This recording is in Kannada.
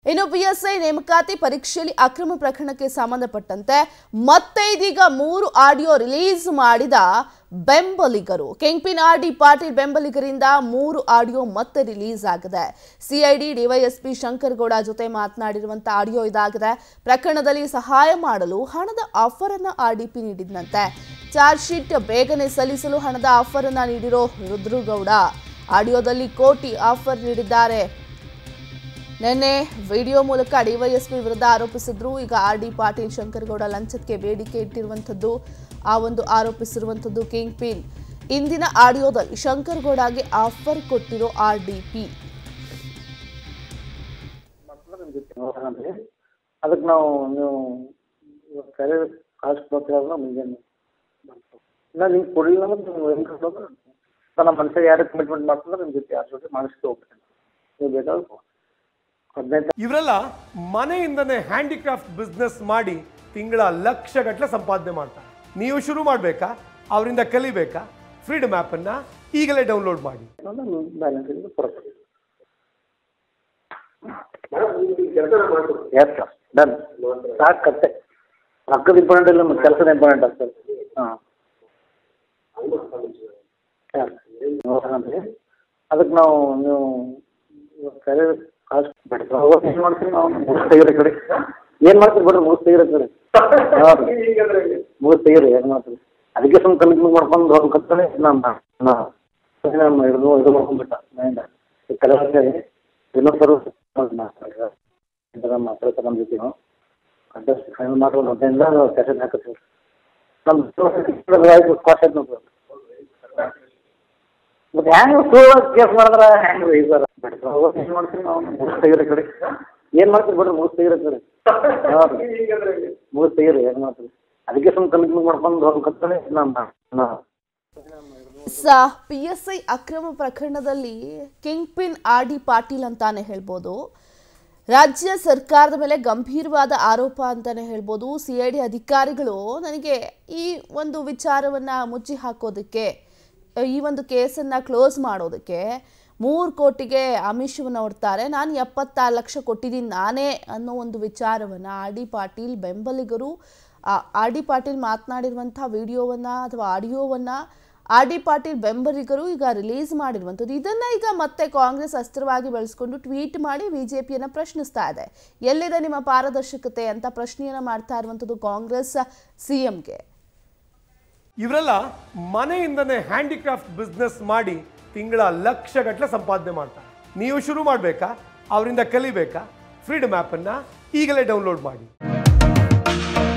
ಇನ್ನು ಪಿಎಸ್ಐ ನೇಮಕಾತಿ ಪರೀಕ್ಷೆಯಲ್ಲಿ ಅಕ್ರಮ ಪ್ರಕರಣಕ್ಕೆ ಸಂಬಂಧಪಟ್ಟಂತೆ ಮತ್ತೆ ಇದೀಗ ಮೂರು ಆಡಿಯೋ ರಿಲೀಸ್ ಮಾಡಿದ ಬೆಂಬಲಿಗರು ಕಿಂಗ್ಪಿನ್ ಆರ್ ಡಿ ಪಾಟೀಲ್ ಬೆಂಬಲಿಗರಿಂದ ಮೂರು ಆಡಿಯೋ ಮತ್ತೆ ರಿಲೀಸ್ ಆಗಿದೆ ಸಿಐಡಿ ಡಿವೈಎಸ್ಪಿ ಶಂಕರಗೌಡ ಜೊತೆ ಮಾತನಾಡಿರುವಂತ ಆಡಿಯೋ ಇದಾಗಿದೆ ಪ್ರಕರಣದಲ್ಲಿ ಸಹಾಯ ಮಾಡಲು ಹಣದ ಆಫರ್ ಅನ್ನ ಆರ್ಡಿಪಿ ನೀಡಿದ್ನಂತೆ ಚಾರ್ಜ್ ಶೀಟ್ ಬೇಗನೆ ಸಲ್ಲಿಸಲು ಹಣದ ಆಫರ್ ಅನ್ನ ನೀಡಿರೋ ರುದ್ರುಗೌಡ ಆಡಿಯೋದಲ್ಲಿ ಕೋಟಿ ಆಫರ್ ನೀಡಿದ್ದಾರೆ ನಿನ್ನೆ ವಿಡಿಯೋ ಮೂಲಕ ಡಿವೈಎಸ್ಪಿ ವಿರುದ್ಧ ಆರೋಪಿಸಿದ್ರು ಈಗ ಆರ್ ಡಿ ಪಾಟೀಲ್ ಶಂಕರಗೌಡ ಲಂಚಕ್ಕೆ ಬೇಡಿಕೆ ಇಟ್ಟಿರುವಂಥದ್ದು ಆ ಒಂದು ಆರೋಪಿಸಿರುವಂಥದ್ದು ಕಿಂಗ್ ಪಿನ್ ಇಂದಿನ ಆಡಿಯೋದಲ್ಲಿ ಶಂಕರಗೌಡಗೆ ಆಫರ್ ಕೊಟ್ಟಿರೋ ಆರ್ ಡಿ ಪಿ ಅಂದ್ರೆ ಅದಕ್ಕೆ ನಾವು ನೀವು ಕರೆ ಕಾಸ್ಟ್ ಬರ್ತೀರಲ್ಲ ಮುಂಜಾನೆ ಇಲ್ಲ ನಿಮ್ಗೆ ಕೊಡಲಿಲ್ಲ ಅಂದ್ರೆ ನೀವು ಹೆಂಗೆ ಕೊಡೋದು ನಮ್ಮ ಮನುಷ್ಯ ಯಾರು ಕಮಿಟ್ಮೆಂಟ್ ಮಾಡ್ತಂದ್ರೆ ನಿಮ್ಮ ಜೊತೆ ಯಾರ ಜೊತೆ ಮಾಡಿಸ್ಕೊ ಹೋಗ್ತೀನಿ ನೀವು ಬೇಕಾದ್ರೆ ಹದಿನೈದು ಇವರೆಲ್ಲ ಮನೆಯಿಂದನೇ ಹ್ಯಾಂಡಿಕ್ರಾಫ್ಟ್ ಬಿಸ್ನೆಸ್ ಮಾಡಿ ತಿಂಗಳ ಲಕ್ಷ ಗಟ್ಟಲೆ ಸಂಪಾದನೆ ಮಾಡ್ತಾರೆ ನೀವು ಶುರು ಮಾಡಬೇಕಾ ಅವರಿಂದ ಕಲಿಬೇಕಾ ಫ್ರೀಡಮ್ ಆ್ಯಪನ್ನು ಈಗಲೇ ಡೌನ್ಲೋಡ್ ಮಾಡಿ ಬ್ಯಾಲೆನ್ಸ್ ಇಂದ ಕೊಡ್ತೀವಿ ಎಸ್ ಸರ್ ಡನ್ ಸಾಕು ಕತ್ತೆ ರೊಕ್ಕದ ಇಂಪಾರ್ಟೆಂಟ್ ಇಲ್ಲ ಮತ್ತು ಕೆಲಸದ ಇಂಪಾರ್ಟೆಂಟ್ ಆಗ್ತದೆ ಹಾಂ ಅಂದ್ರೆ ಅದಕ್ಕೆ ನಾವು ನೀವು ಕರೆ ಕಾಸ್ಟ್ ಏನು ಮಾಡ್ತೀವಿ ನಾವು ಮುಗಿಸ್ ತೆಗೀರಿ ಕಡೆ ಏನು ಮಾಡ್ತೀರಿ ಬಿಡ್ರಿ ಮುಗಿಸ್ ತೆಗೀರಿ ಕಡೆ ಹಾಂ ಮುಗಿಸ್ ತೆಗೀರಿ ಏನು ಮಾಡ್ತೀರಿ ಅದಕ್ಕೆ ಸುಮ್ಮನೆ ಕಮಿಟ್ಮೆಂಟ್ ಮಾಡ್ಕೊಂಡು ಹೋಗ್ಬೇಕಂತಾನೆ ನಮ್ಮ ನಮ್ಮ ಹಿಡಿದು ಇದು ಮಾಡ್ಕೊಂಡ್ಬಿಟ್ಟ ಮೈಂಡ ಕಲೆ ಇನ್ನೊಂದು ಸರ್ವಿಸ್ ಮಾತಾಡ್ತಾರೆ ಮಾತಾಡ್ತಾರೆ ನಮ್ಮ ಜೊತೆ ಅಡ್ರೆಸ್ ಫೈನಲ್ ಮಾಡ್ಕೊಂಡು ಹದಿನೈದು ಸೆಷನ್ ಹಾಕತ್ತೀವಿ ನಮ್ಮ ಕಾಸ್ಟ್ ಆಯ್ತು ನೋಡ್ರಿ ಮತ್ತೆ ಹೆಂಗೆ ಸುಳ್ಳು ಕೇಸ್ ಮಾಡಿದ್ರೆ ಹೆಂಗೆ ರೀ ಸರ್ ಏನು ಮಾಡ್ತೀವಿ ನಾವು ಮುಗಿಸ್ ತೆಗೀರಿ ಕಡೆ ಏನು ಮಾಡ್ತೀರಿ ಬಿಡ್ರಿ ಮುಗಿಸ್ ತೆಗೀರಿ ಕಡೆ ಹಾಂ ಮುಗಿಸ್ ತೆಗೀರಿ ಏನು ಮಾಡ್ತೀರಿ ಅದಕ್ಕೆ ಸುಮ್ಮನೆ ಕಮಿಟ್ಮೆಂಟ್ ಮಾಡ್ಕೊಂಡು ಹೋಗ್ಬೇಕಂತಾನೆ ನಮ್ಮ ಸ ಪಿ ಎಸ್ ಐ ಅಕ್ರಮ ಪ್ರಕರಣದಲ್ಲಿ king pin R D Patil ಅಂತಾನೆ ಹೇಳ್ಬೋದು ರಾಜ್ಯ ಸರ್ಕಾರದ ಮೇಲೆ ಗಂಭೀರವಾದ ಆರೋಪ ಅಂತಾನೆ ಹೇಳ್ಬೋದು ಸಿ ಐ ಡಿ ಅಧಿಕಾರಿಗಳು ನನಗೆ ಈ ಒಂದು ವಿಚಾರವನ್ನ ಮುಚ್ಚಿ ಹಾಕೋದಕ್ಕೆ ಈ ಒಂದು ಕೇಸನ್ನು ಕ್ಲೋಸ್ ಮಾಡೋದಕ್ಕೆ ಮೂರು ಕೋಟಿಗೆ ಆಮಿಷವನ್ನು ಹೊಡ್ತಾರೆ ನಾನು ಎಪ್ಪತ್ತಾರು ಲಕ್ಷ ಕೊಟ್ಟಿದ್ದೀನಿ ನಾನೇ ಅನ್ನೋ ಒಂದು ವಿಚಾರವನ್ನು ಆರ್ ಡಿ ಪಾಟೀಲ್ ಬೆಂಬಲಿಗರು ಆರ್ ಡಿ ಪಾಟೀಲ್ ಮಾತನಾಡಿರುವಂಥ ವಿಡಿಯೋವನ್ನು ಅಥವಾ ಆಡಿಯೋವನ್ನು ಆರ್ ಡಿ ಪಾಟೀಲ್ ಬೆಂಬಲಿಗರು ಈಗ ರಿಲೀಸ್ ಮಾಡಿರುವಂಥದ್ದು ಇದನ್ನ ಈಗ ಮತ್ತೆ ಕಾಂಗ್ರೆಸ್ ಅಸ್ತ್ರವಾಗಿ ಬಳಸಿಕೊಂಡು ಟ್ವೀಟ್ ಮಾಡಿ ಬಿಜೆಪಿಯನ್ನ ಪ್ರಶ್ನಿಸ್ತಾ ಇದೆ ಎಲ್ಲಿದೆ ನಿಮ್ಮ ಪಾರದರ್ಶಕತೆ ಅಂತ ಪ್ರಶ್ನೆಯನ್ನ ಮಾಡ್ತಾ ಇರುವಂಥದ್ದು ಕಾಂಗ್ರೆಸ್ ಸಿಎಂಗೆ ಇವರೆಲ್ಲ ಮನೆಯಿಂದನೇ ಹ್ಯಾಂಡಿಕ್ರಾಫ್ಟ್ ಬಿಸ್ನೆಸ್ ಮಾಡಿ ತಿಂಗಳ ಲಕ್ಷ ಗಟ್ಟಲೆ ಸಂಪಾದನೆ ಮಾಡ್ತಾರೆ ನೀವು ಶುರು ಮಾಡಬೇಕಾ ಅವರಿಂದ ಕಲಿಬೇಕಾ ಫ್ರೀಡಮ್ ಆ್ಯಪನ್ನು ಈಗಲೇ ಡೌನ್ಲೋಡ್ ಮಾಡಿ